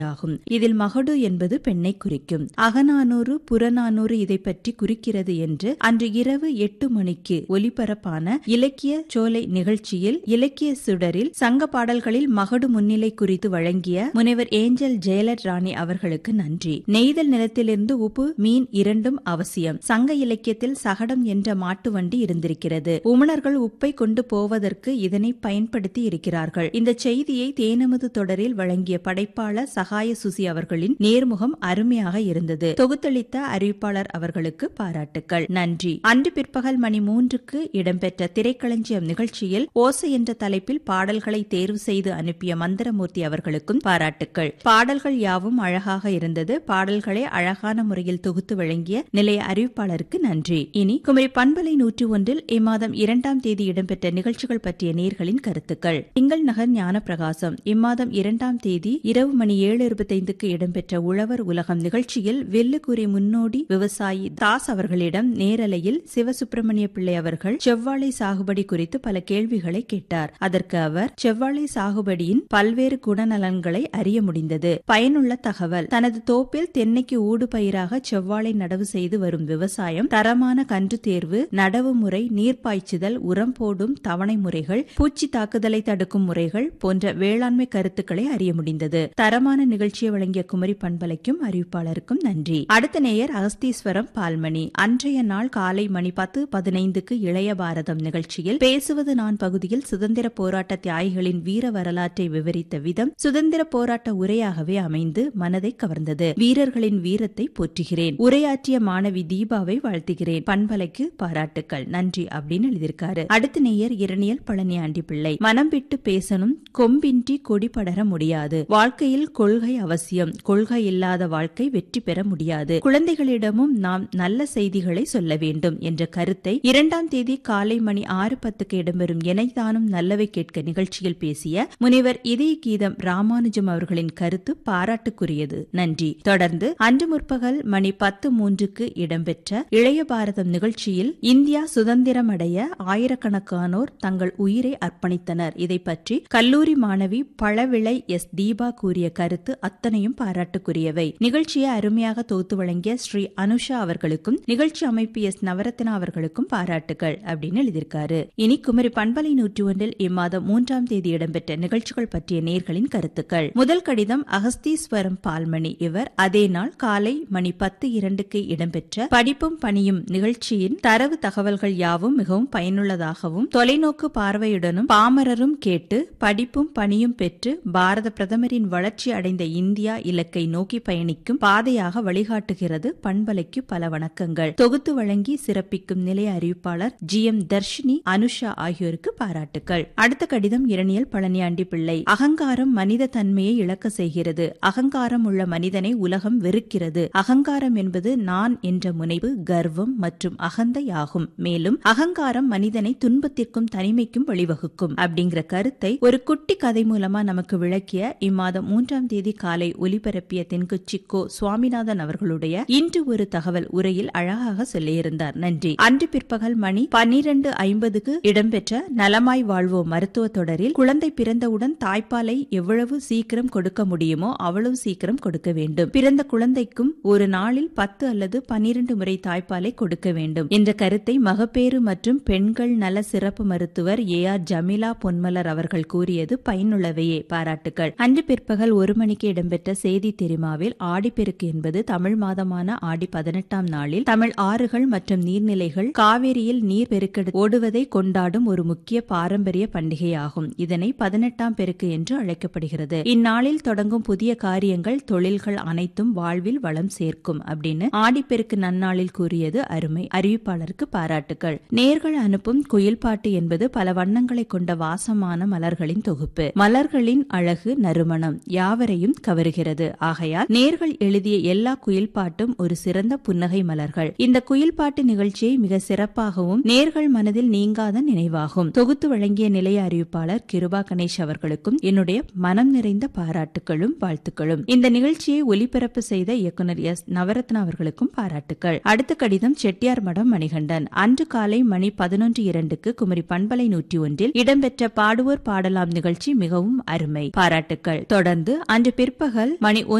ஆகும் இதில் மகடு என்பது பெண்ணை குறிக்கும் அகநானூறு புறநானூறு இதை பற்றி குறிக்கிறது என்று அன்று இரவு எட்டு மணிக்கு ஒலிபரப்பான இலக்கிய சோலை நிகழ்ச்சியில் இலக்கிய சுடரில் சங்க பாடல்களில் மகடு முன்னிலை குறித்து வழங்கிய முனைவர் ஏஞ்சல் ஜெயலட் ராணி அவர்களுக்கு நன்றி நெய்தல் நிலத்திலிருந்து உப்பு மீன் இரண்டும் அவசியம் சங்க இலக்கியத்தில் சகடம் என்ற மாட்டு வண்டி இருந்திருக்கிறது உமணர்கள் உப்பை கொண்டு போவதற்கு இதனை பயன்படுத்தி இருக்கிறார்கள் இந்த செய்தியை தேனமுது தொடரில் வழங்கிய படைப்பாளர் சகாய சுசி அவர்களின் நேர்முகம் அருமையாக இருந்தது தொகுத்தளித்த அறிவிப்பாளர் அவர்களுக்கு பாராட்டுக்கள் நன்றி அன்று பிற்பகல் மணி மூன்றுக்கு இடம்பெற்ற திரைக்களஞ்சியம் நிகழ்ச்சியில் ஓசை என்ற தலைப்பில் பாடல்களை தேர்வு செய்து அனுப்பிய மந்திரமூர்த்தி அவர்களுக்கும் பாராட்டுக்கள் பாடல்கள் யாவும் அழகாக இருந்தது பாடல்களை அழகான முறையில் தொகுத்து வழங்கிய நிலைய அறிவிப்பாளருக்கு நன்றி இனி குமரி பண்பலை நூற்றி ஒன்றில் இம்மாதம் இரண்டாம் தேதி இடம்பெற்ற நிகழ்ச்சிகள் பற்றிய நேர்களின் கருத்துக்கள் திங்கள் நகர் ஞான பிரகாசம் இம்மாதம் இரண்டாம் தேதி இரவு மணி ஏழு இருபத்தைந்துக்கு இடம்பெற்ற உழவர் உலகம் நிகழ்ச்சியில் வெள்ளுக்குறி முன்னோடி விவசாயி தாஸ் அவர்களிடம் நேரலையில் சிவசுப்பிரமணிய பிள்ளை அவர்கள் செவ்வாழை சாகுபடி குறித்து பல கேள்விகளை கேட்டார் அதற்கு அவர் செவ்வாழை சாகுபடியின் பல்வேறு குணநலன்களை அறிய முடிந்தது பயனுள்ள தகவல் தனது தோப்பில் தென்னைக்கு ஊடு பயிராக செவ்வாழை நடவு செய்து வரும் விவசாயம் தரமான கன்று தேர்வு நடவு முறை நீர்ப்பாய்ச்சுதல் உரம் போடும் தவணை முறைகள் பூச்சி தாக்குதலை தடுக்கும் முறைகள் போன்ற வேளாண்மை கருத்துக்களை அறிய முடிந்தது தரமான நிகழ்ச்சியை வழங்கிய குமரி பண்பலைக்கும் அறிவிப்பாளருக்கும் நன்றி அடுத்த நேயர் அகஸ்தீஸ்வரம் பால்மணி அன்றைய நாள் காலை மணி பத்து பதினைந்துக்கு இளைய பாரதம் நிகழ்ச்சியில் பேசுவது நான் பகுதியில் சுதந்திர போராட்ட தியாகிகளின் வீர வரலாற்றை விவரித்த விதம் சுதந்திர போராட்ட உரையாகவே அமைந்து மனதை கவர்ந்தது வீரர்களின் வீரத்தை போற்றுகிறேன் உரையாற்றிய மாணவி தீபாவை வாழ்த்துகிறேன் பண்பலைக்கு பாராட்டுக்கள் நன்றி அப்படின்னு எழுதியிருக்காரு அடுத்த நேயர் இரணியல் பழனியாண்டி பிள்ளை மனம் விட்டு பேசணும் கொம்பின்றி கொடி படர முடியாது வாழ்க்கையில் கொள்கை அவசியம் கொள்கை இல்லாத வாழ்க்கை வெற்றி பெற முடியாது குழந்தைகளிடமும் நாம் நல்ல செய்திகளை சொல்ல வேண்டும் என்ற கருத்தை இரண்டாம் தேதி காலை மணி ஆறு பத்துக்கு இடம்பெறும் எனைதானும் நல்லவை கேட்க நிகழ்ச்சியில் பேசிய முனைவர் இதய கீதம் ராமானுஜம் அவர்களின் கருத்து பாராட்டுக்குரியது நன்றி தொடர்ந்து அன்று முற்பகல் மணி பத்து மூன்றுக்கு இடம்பெற்ற இளைய பாரதம் நிகழ்ச்சியில் இந்தியா சுதந்திரம் அடைய ஆயிரக்கணக்கானோர் தங்கள் உயிரை அர்ப்பணித்தனர் இதை பற்றி கல்லூரி மாணவி பழவிளை எஸ் தீபா கூறிய கருத்து அத்தனையும் பாராட்டுக்குரியவை நிகழ்ச்சியை அருமையாக தொகுத்து வழங்கிய ஸ்ரீ அனுஷா அவர்களுக்கும் நிகழ்ச்சி அமைப்பு எஸ் நவரத்னா அவர்களுக்கும் பாராட்டுகள் அப்படின்னு எழுதியிருக்காரு இனி குமரி பண்பலை நூற்றி ஒன்றில் இம்மாதம் மூன்றாம் தேதி இடம்பெற்ற நிகழ்ச்சிகள் பற்றிய நேர்களின் கருத்துக்கள் முதல் கடிதம் அகஸ்தீஸ்வரம் பால்மணி இவர் அதே நாள் காலை மணி பத்து இரண்டுக்கு இடம்பெற்ற படிப்பும் பணியும் நிகழ்ச்சியின் தரவு தகவல்கள் யாவும் மிகவும் பயனுள்ளதாகவும் தொலைநோக்கு பார்வையுடனும் பாமரரும் கேட்டு படிப்பும் பணியும் பெற்று பாரத பிரதமரின் வளர்ச்சி அடைந்த இந்தியா இலக்கை நோக்கி பயணிக்கும் பாதையாக வழிகாட்டுகிறது பண்பலைக்கு பல வணக்கங்கள் தொகுத்து வழங்கி சிறப்பிக்கும் நிலைய அறிவிப்பாளர் ஜி எம் தர்ஷினி அனுஷா ஆகியோருக்கு பாராட்டுக்கள் அடுத்த கடிதம் இரணியல் பழனியாண்டி பிள்ளை அகங்காரம் மனித தன்மையை இழக்க செய்கிறது அகங்காரம் உள்ள மனிதனை உலகம் வெறுக்கிறது அகங்காரம் என்பது நான் என்ற முனைவு கர்வம் மற்றும் அகந்தை ஆகும் மேலும் அகங்காரம் மனிதனை துன்பத்திற்கும் தனிமைக்கும் வழிவகுக்கும் அப்படிங்கிற கருத்தை ஒரு குட்டி கதை மூலமா நமக்கு விளக்கிய இம்மாதம் மூன்றாம் தேதி காலை ஒலிபரப்பிய தென்கொச்சி கோ சுவாமிநாதன் அவர்களுடைய இன்று ஒரு தகவல் உரையில் அழகாக சொல்லியிருந்தார் நன்றி அன்று பிற்பகல் மணி பன்னிரண்டு ஐம்பதுக்கு இடம்பெற்ற நலமாய் வாழ்வோம் மருத்துவ தொடரில் குழந்தை பிறந்தவுடன் தாய்ப்பாலை எவ்வளவு சீக்கிரம் கொடுக்க முடியுமோ அவ்வளவு சீக்கிரம் கொடுக்க வேண்டும் பிறந்த குழந்தைக்கும் ஒரு நாளில் பத்து அல்லது பன்னிரண்டு முறை தாய்ப்பாலை கொடுக்க வேண்டும் என்ற கருத்தை மகப்பேறு மற்றும் பெண்கள் நல சிறப்பு மருத்துவர் ஏ ஆர் ஜமீலா பொன்மலர் அவர்கள் கூறியது பயனுள்ளவையே பாராட்டுகள் அன்று பிற்பகல் ஒரு மணிக்கு இடம்பெற்ற செய்தி தெரிமாவில் ஆடிப்பெருக்கு என்பது தமிழ் மாதமான ஆடி பதினெட்டாம் நாளில் தமிழ் ஆறுகள் மற்றும் நீர்நிலைகள் காவேரியில் நீர் பெருக்கெடு ஓடுவதை கொண்டாடும் ஒரு முக்கிய பாரம்பரிய பண்டிகையாகும் இதனை பதினெட்டாம் பெருக்கு என்று அழைக்கப்படுகிறது இந்நாளில் தொடங்கும் புதிய காரியங்கள் தொழில்கள் அனைத்தும் வாழ்வில் வளம் சேர்க்கும் அப்படின்னு ஆடிப்பெருக்கு நன்னாளில் கூறியது அருமை அறிவிப்பாளருக்கு பாராட்டுகள் நேர்கள் அனுப்பும் குயில் பாட்டு என்பது பல வண்ணங்களை கொண்ட வாசமான மலர்களின் தொகுப்பு மலர்களின் அழகு நறுமணம் யாவரையும் கவருகிறது ஆகையால் நேர்கள் எழுதிய எல்லா குயில் பாட்டும் ஒரு சிறந்த புன்னகை மலர்கள் இந்த குயில் பாட்டு நிகழ்ச்சியை மிக சிறப்பாகவும் நேர்கள் மனதில் நீங்காத நினைவாகும் தொகுத்து வழங்கிய நிலைய அறிவிப்பாளர் கிருபா கணேஷ் அவர்களுக்கும் என்னுடைய மனம் நிறைந்த பாராட்டுகளும் வாழ்த்துக்களும் இந்த நிகழ்ச்சியை ஒலிபரப்பு செய்த இயக்குனர் எஸ் நவரத்னா அவர்களுக்கும் பாராட்டுகள் அடுத்த கடிதம் செட்டியார் மடம் மணிகண்டன் அன்று காலை மணி பதினொன்று இரண்டுக்கு குமரி பண்பலை நூற்றி ஒன்றில் இடம்பெற்ற பாடுவோர் பாடலாம் நிகழ்ச்சி மிகவும் அருமை பாராட்டுக்கள் தொடர்ந்து அன்று அன்று பிற்பகல் மணி